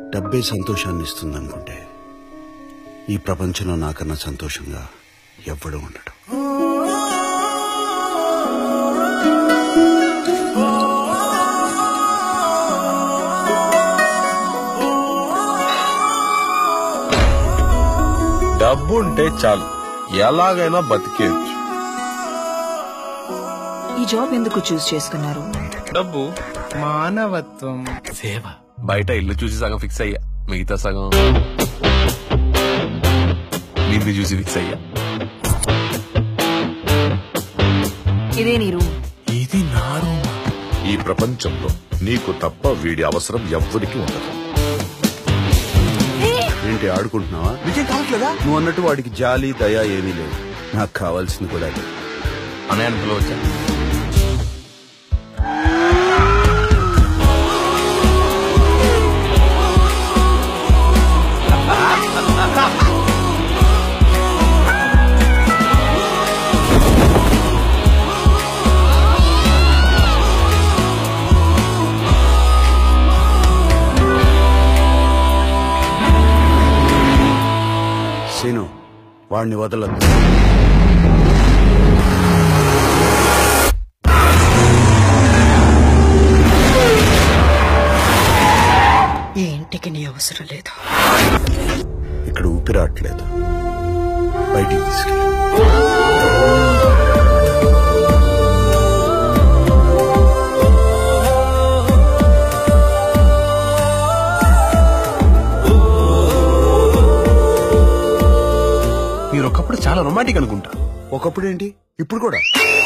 డబ్బే సంతోషాన్ని ఇస్తుంది అనుకుంటే ఈ ప్రపంచంలో నాకన్నా సంతోషంగా ఎవ్వడు ఉండడు డబ్బు ఉంటే చాలు ఎలాగైనా బతికేయచ్చు ఈ జాబ్ ఎందుకు చూస్ చేసుకున్నారు డబ్బు మానవత్వం సేవ బయట ఇల్లు చూసి సగం ఫిక్స్ అయ్యా మిగతా సగం నిన్ను చూసి ఫిక్స్ అయ్యా ఇదే నీ రూమ్ ఇది నా రూమా ఈ ప్రపంచంలో నీకు తప్ప వీడి అవసరం ఎవ్వరికి ఉండదు ఏంటి ఆడుకుంటున్నావా విజయం కావట్లేదా నువ్వు అన్నట్టు వాడికి జాలి దయ ఏమీ లేదు నాకు కావాల్సింది కూడా అదే అన్నయ్య పిలవచ్చా సీను వాడిని వదలదు ఈ ఇంటికి నీ అవసరం లేదు ఇక్కడ ఊపిరాట్లేదు బయటికి తీసుకెళ్ళి మీరు ఒకప్పుడు చాలా రొమాంటిక్ అనుకుంటా ఒకప్పుడు ఏంటి ఇప్పుడు కూడా